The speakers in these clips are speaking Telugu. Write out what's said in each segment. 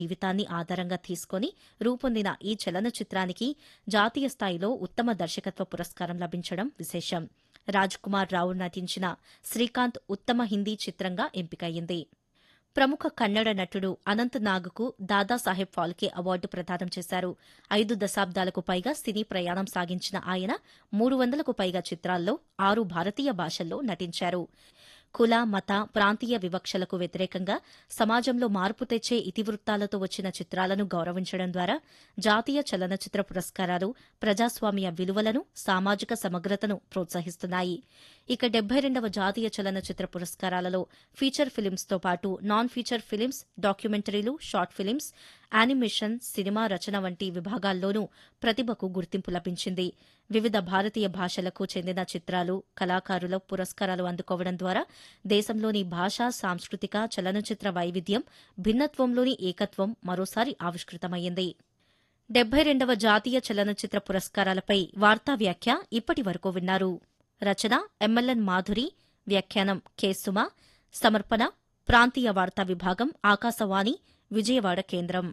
జీవితాన్ని ఆధారంగా తీసుకొని రూపొందిన ఈ చలనచిత్రానికి జాతీయ స్థాయిలో ఉత్తమ దర్శకత్వ పురస్కారం లభించడం విశేషం రాజ్ కుమార్ రావు నటించిన శ్రీకాంత్ ఉత్తమ హిందీ చిత్రంగా ఎంపికయ్యింది ప్రముఖ కన్నడ నటుడు అనంత్ నాగ్కు దాదాసాహెబ్ ఫాల్కే అవార్డు ప్రదానం చేశారు ఐదు దశాబ్దాలకు పైగా సినీ ప్రయాణం సాగించిన ఆయన మూడు వందలకు పైగా చిత్రాల్లో ఆరు భారతీయ భాషల్లో నటించారు కుల మత ప్రాంతీయ వివక్షలకు వ్యతిరేకంగా సమాజంలో మార్పు తెచ్చే ఇతివృత్తాలతో వచ్చిన చిత్రాలను గౌరవించడం ద్వారా జాతీయ చలనచిత్ర పురస్కారాలు ప్రజాస్వామ్య విలువలను సామాజిక సమగ్రతను ప్రోత్సహిస్తున్నాయి ఇక డెబ్బై రెండవ జాతీయ చలనచిత్ర పురస్కారాలలో ఫీచర్ ఫిలిమ్స్తో పాటు నాన్ ఫీచర్ ఫిలిమ్స్ డాక్యుమెంటరీలు షార్ట్ ఫిలిమ్స్ యానిమేషన్ సినిమా రచన వంటి విభాగాల్లోనూ ప్రతిభకు గుర్తింపు లభించింది వివిధ భారతీయ భాషలకు చెందిన చిత్రాలు కళాకారుల పురస్కారాలు అందుకోవడం ద్వారా దేశంలోని భాషా సాంస్కృతిక చలనచిత్ర వైవిధ్యం భిన్నత్వంలోని ఏకత్వం మరోసారి ఆవిష్కృతమైంది డెబ్బై రెండవ జాతీయ చలనచిత్ర పురస్కారాలపై వార్తా వ్యాఖ్య ఇప్పటి వరకు విన్నారు రచన ఎంఎల్ఎన్ మాధురి వ్యాఖ్యానం కె సుమ సమర్పణ ప్రాంతీయ వార్తా విభాగం ఆకాశవాణి విజయవాడ కేంద్రం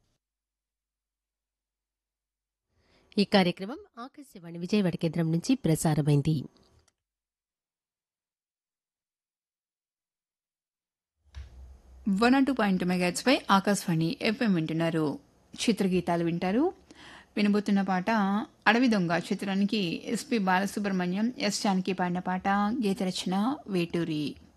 ఈ కార్యక్రమం ఆకాశవాణి విజయవాడ కేంద్రం నుంచి ప్రసారమైంది one R two point megahertz పై ఆకాశవాణి ఎఫ్ఎం వింటున్నారు చిత్రగీతాలు వింటారు వినబోతున్న పాట అడవి దొంగ చిత్రానికి ఎస్పి బాలసుబ్రహ్మణ్యం ఎస్ జానకి పాడిన పాట గీత రచన వేటూరి